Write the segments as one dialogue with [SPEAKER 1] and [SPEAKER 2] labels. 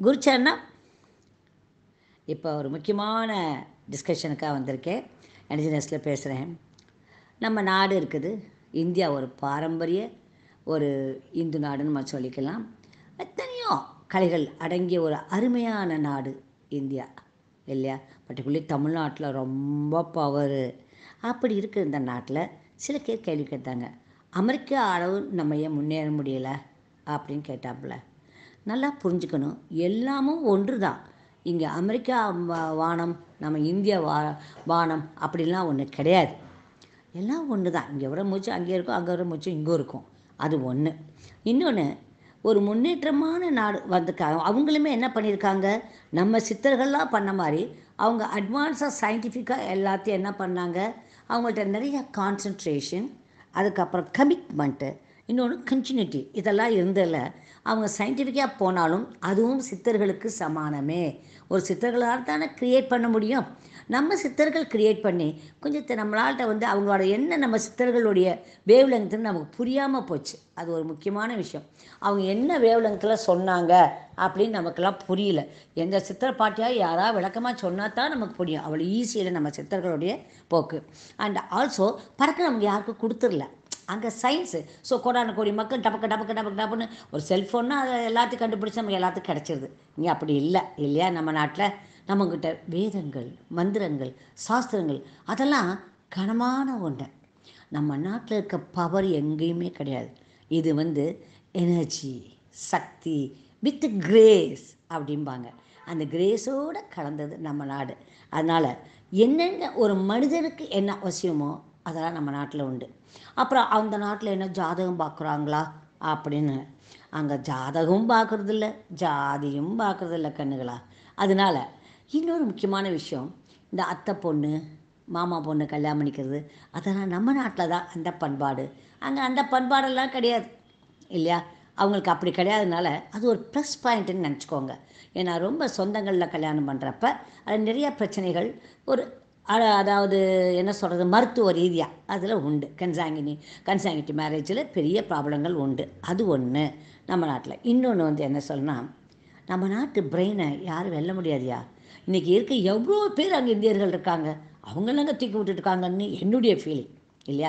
[SPEAKER 1] குருச்சரணா இப்போ ஒரு முக்கியமான டிஸ்கஷனுக்காக வந்திருக்கேன் என்ஜினியர்ஸில் பேசுகிறேன் நம்ம நாடு இருக்குது இந்தியா ஒரு பாரம்பரிய ஒரு இந்து நாடுன்னு நம்ம சொல்லிக்கலாம் எத்தனையோ கலைகள் அடங்கிய ஒரு அருமையான நாடு இந்தியா இல்லையா பர்டிகுலர்லி தமிழ்நாட்டில் ரொம்ப பவரு அப்படி இருக்கிற இந்த நாட்டில் சில பேர் கேள்வி கேட்டாங்க அமெரிக்கா அளவு நம்ம ஏன் முன்னேற முடியல அப்படின்னு கேட்டாப்புல நல்லா புரிஞ்சுக்கணும் எல்லாமும் ஒன்று தான் இங்கே அமெரிக்கா வா- வானம் நம்ம இந்திய வா வானம் அப்படிலாம் ஒன்று கிடையாது எல்லாம் ஒன்று தான் இங்கே வர மூச்சு அங்கே இருக்கும் அங்கே வர மூச்சு இங்கே இருக்கும் அது ஒன்று இன்னொன்று ஒரு முன்னேற்றமான நாடு வந்திருக்காங்க அவங்களுமே என்ன பண்ணியிருக்காங்க நம்ம சித்தர்கள்லாம் பண்ண மாதிரி அவங்க அட்வான்ஸாக சயின்டிஃபிக்காக எல்லாத்தையும் என்ன பண்ணாங்க அவங்கள்ட்ட நிறைய கான்சன்ட்ரேஷன் அதுக்கப்புறம் கமிட்மெண்ட்டு இன்னொன்று கண்டினியூட்டி இதெல்லாம் இருந்ததில் அவங்க சயின்டிஃபிக்காக போனாலும் அதுவும் சித்தர்களுக்கு சமானமே ஒரு சித்தர்களால் தானே க்ரியேட் பண்ண முடியும் நம்ம சித்தர்கள் க்ரியேட் பண்ணி கொஞ்சம் த- நம்மளால்ட்ட வந்து அவங்களோட என்ன நம்ம சித்தர்களுடைய வேவ் லெங்க்த்துன்னு நமக்கு புரியாமல் போச்சு அது ஒரு முக்கியமான விஷயம் அவங்க என்ன வேவ் லெங்க்த்தில் சொன்னாங்க அப்படின்னு நமக்கெல்லாம் புரியல எந்த சித்திர பாட்டியாக யாராவது விளக்கமாக சொன்னால் தான் நமக்கு புரியும் அவ்வளோ ஈஸியில் நம்ம சித்தர்களுடைய போக்கு அண்ட் ஆல்சோ பறக்க நமக்கு யாருக்கும் கொடுத்துடல அங்கே சயின்ஸு ஸோ கோடான கோடி மக்கள் டபக்கு டபக்கு டபக்கு டப்புன்னு ஒரு செல்ஃபோன்னா அதை எல்லாத்தையும் கண்டுபிடிச்சி நமக்கு எல்லாத்துக்கும் கிடச்சிருது இங்கே அப்படி இல்லை இல்லையா நம்ம நாட்டில் நம்மக்கிட்ட வேதங்கள் மந்திரங்கள் சாஸ்திரங்கள் அதெல்லாம் கனமான ஒன்று நம்ம நாட்டில் இருக்க பவர் எங்கேயுமே கிடையாது இது வந்து எனர்ஜி சக்தி வித் கிரேஸ் அப்படிம்பாங்க அந்த கிரேஸோடு கலந்தது நம்ம நாடு அதனால் என்னென்ன ஒரு மனிதனுக்கு என்ன அவசியமோ அதெல்லாம் நம்ம நாட்டில் உண்டு அப்புறம் அந்த நாட்டில் என்ன ஜாதகம் பார்க்குறாங்களா அப்படின்னு அங்கே ஜாதகமும் பார்க்குறதில்ல ஜாதியும் பார்க்குறதில்ல கண்ணுகளா அதனால இன்னொரு முக்கியமான விஷயம் இந்த அத்தை பொண்ணு மாமா பொண்ணு கல்யாணம் பண்ணிக்கிறது அதெல்லாம் நம்ம நாட்டில் தான் அந்த பண்பாடு அங்கே அந்த பண்பாடெல்லாம் கிடையாது இல்லையா அவங்களுக்கு அப்படி கிடையாதுனால அது ஒரு ப்ளஸ் பாயிண்ட்டுன்னு நினச்சிக்கோங்க ஏன்னா ரொம்ப சொந்தங்களில் கல்யாணம் பண்ணுறப்ப அது நிறைய பிரச்சனைகள் ஒரு அ- அதாவது என்ன சொல்கிறது மருத்துவ ரீதியாக அதில் உண்டு கன்சாங்கினி கன்சாங்கிட்டி மேரேஜில் பெரிய ப்ராப்ளங்கள் உண்டு அது ஒன்று நம்ம நாட்டில் இன்னொன்று வந்து என்ன சொல்லணும்னா நம்ம நாட்டு பிரெயினை யாரும் வெல்ல முடியாதுயா இன்றைக்கி இருக்க எவ்வளோ பேர் அங்கே இந்தியர்கள் இருக்காங்க அவங்களாங்க தூக்கி விட்டுட்டு இருக்காங்கன்னு என்னுடைய ஃபீலிங் இல்லையா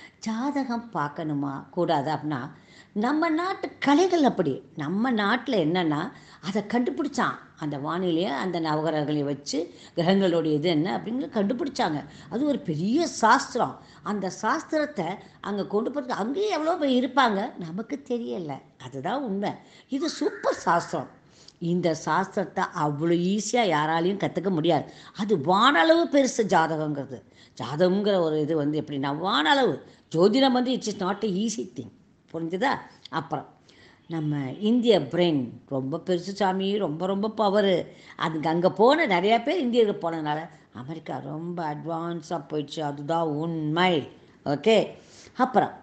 [SPEAKER 1] ஜாதகம் பார்க்கணுமா கூடாது அப்படின்னா நம்ம நாட்டு கலைகள் அப்படி நம்ம நாட்டில் என்னென்னா அதை கண்டுபிடிச்சான் அந்த வானிலையை அந்த நவகிரகங்களை வச்சு கிரகங்களுடைய இது என்ன அப்படிங்கிறத கண்டுபிடிச்சாங்க அது ஒரு பெரிய சாஸ்திரம் அந்த சாஸ்திரத்தை அங்கே கொண்டு போகிறது அங்கேயும் எவ்வளோ பேர் இருப்பாங்க நமக்கு தெரியலை அதுதான் உண்மை இது சூப்பர் சாஸ்திரம் இந்த சாஸ்திரத்தை அவ்வளோ ஈஸியாக யாராலையும் கற்றுக்க முடியாது அது வானளவு பெருசு ஜாதகங்கிறது ஜாதகங்கிற ஒரு இது வந்து எப்படின்னா வானளவு ஜோதிடம் வந்து it's is not a easy thing புரிஞ்சுதா அப்புறம் நம்ம இந்திய பிரெயின் ரொம்ப பெருசு சாமி ரொம்ப ரொம்ப பவரு அதுக்கு அங்கே போன நிறையா பேர் இந்தியர்கள் போனதுனால அமெரிக்கா ரொம்ப அட்வான்ஸாக போயிடுச்சு அதுதான் உண்மை ஓகே அப்புறம்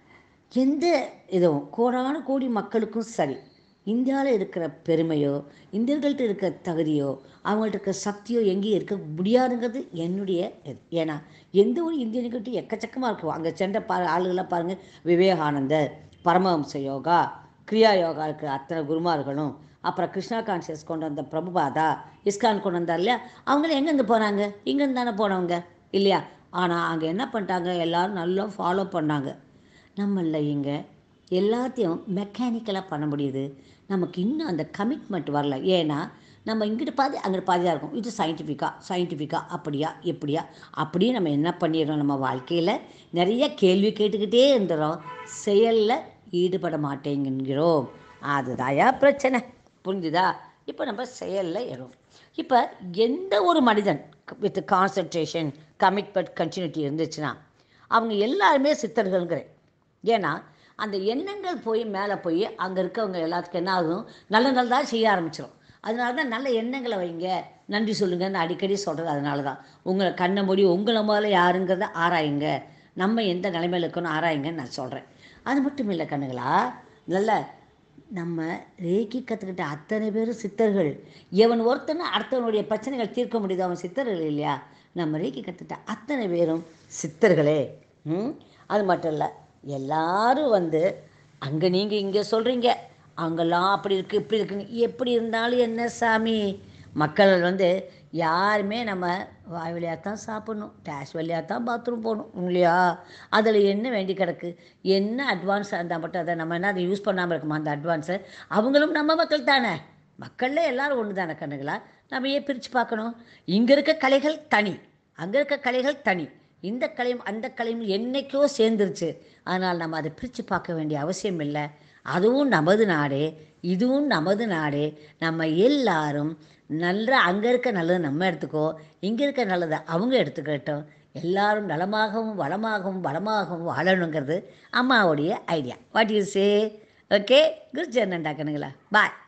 [SPEAKER 1] எந்த இதுவும் கோடான கோடி மக்களுக்கும் சரி இந்தியாவில் இருக்கிற பெருமையோ இந்தியர்கள்ட்ட இருக்கிற தகுதியோ அவங்கள்ட்ட இருக்கிற சக்தியோ எங்கேயும் இருக்க முடியாதுங்கிறது என்னுடைய இது ஏன்னா எந்த ஒரு இந்தியனுக்கிட்ட எக்கச்சக்கமாக இருக்கும் அங்கே சென்ற பா ஆளுகளை பாருங்கள் விவேகானந்தர் பரமஹம்ச யோகா கிரியா யோகா இருக்கிற அத்தனை குருமார்களும் அப்புறம் கிருஷ்ணா கான்சியஸ் கொண்டு வந்த பிரபுபாதா இஸ்கான் கொண்டு வந்தார் இல்லையா அவங்களும் எங்கேருந்து போனாங்க இங்கேருந்து தானே போனவங்க இல்லையா ஆனால் அங்கே என்ன பண்ணிட்டாங்க எல்லாரும் நல்லா ஃபாலோ பண்ணாங்க நம்மள இங்கே எல்லாத்தையும் மெக்கானிக்கலாக பண்ண முடியுது நமக்கு இன்னும் அந்த கமிட்மெண்ட் வரல ஏன்னா நம்ம இங்கிட்டு பாதி அங்கிட்டு பாதியாக இருக்கும் இது சயின்டிஃபிக்காக சயின்டிஃபிக்காக அப்படியா எப்படியா அப்படியே நம்ம என்ன பண்ணிடுறோம் நம்ம வாழ்க்கையில் நிறைய கேள்வி கேட்டுக்கிட்டே இருந்துடும் செயலில் ஈடுபட மாட்டேங்கிறோம் அதுதாயா பிரச்சனை புரிஞ்சுதா இப்போ நம்ம செயலில் ஏறும் இப்போ எந்த ஒரு மனிதன் வித் கான்சன்ட்ரேஷன் கமிட்மெண்ட் கண்டினியூட்டி இருந்துச்சுன்னா அவங்க எல்லாருமே சித்தர்கள்ங்கிறேன் ஏன்னா அந்த எண்ணங்கள் போய் மேலே போய் அங்கே இருக்கவங்க எல்லாத்துக்கும் என்ன ஆகும் நல்ல நல்லதாக செய்ய ஆரம்பிச்சிடும் அதனால தான் நல்ல எண்ணங்களை வைங்க நன்றி சொல்லுங்கன்னு அடிக்கடி சொல்கிறது அதனால தான் உங்களை கண்ணை மூடி உங்களை முதல்ல யாருங்கிறத ஆராயுங்க நம்ம எந்த நிலைமையில் இருக்கணும் ஆராயுங்கன்னு நான் சொல்கிறேன் அது மட்டும் இல்லை கண்ணுங்களா நல்ல நம்ம ரேக்கி கற்றுக்கிட்ட அத்தனை பேரும் சித்தர்கள் எவன் ஒருத்தனை அடுத்தவனுடைய பிரச்சனைகள் தீர்க்க முடியுது அவன் சித்தர்கள் இல்லையா நம்ம ரேக்கி கற்றுக்கிட்ட அத்தனை பேரும் சித்தர்களே ம் அது மட்டும் இல்லை எல்லாரும் வந்து அங்கே நீங்கள் இங்கே சொல்கிறீங்க அங்கெல்லாம் அப்படி இருக்குது இப்படி இருக்குன்னு எப்படி இருந்தாலும் என்ன சாமி மக்கள் வந்து யாருமே நம்ம வாய் வழியாக தான் சாப்பிட்ணும் டேஷ் வழியாக தான் பாத்ரூம் போகணும் இல்லையா அதில் என்ன வேண்டி கிடக்கு என்ன அட்வான்ஸ் இருந்தால் மட்டும் அதை நம்ம என்ன அதை யூஸ் பண்ணாமல் இருக்குமா அந்த அட்வான்ஸை அவங்களும் நம்ம மக்கள் தானே மக்களில் எல்லாரும் ஒன்று தானே கண்ணுங்களா நம்ம ஏன் பிரித்து பார்க்கணும் இங்கே இருக்க கலைகள் தனி அங்கே இருக்க கலைகள் தனி இந்த கலையும் அந்த கலையும் என்னைக்கோ சேர்ந்துருச்சு அதனால் நம்ம அதை பிரித்து பார்க்க வேண்டிய அவசியம் இல்லை அதுவும் நமது நாடே இதுவும் நமது நாடே நம்ம எல்லாரும் நல்ல அங்கே இருக்க நல்லது நம்ம எடுத்துக்கோ இங்கே இருக்க நல்லதை அவங்க எடுத்துக்கட்டும் எல்லாரும் நலமாகவும் வளமாகவும் வளமாகவும் வாழணுங்கிறது அம்மாவுடைய idea what you say okay good ஜெர்னண்டா கண்ணுங்களா பாய்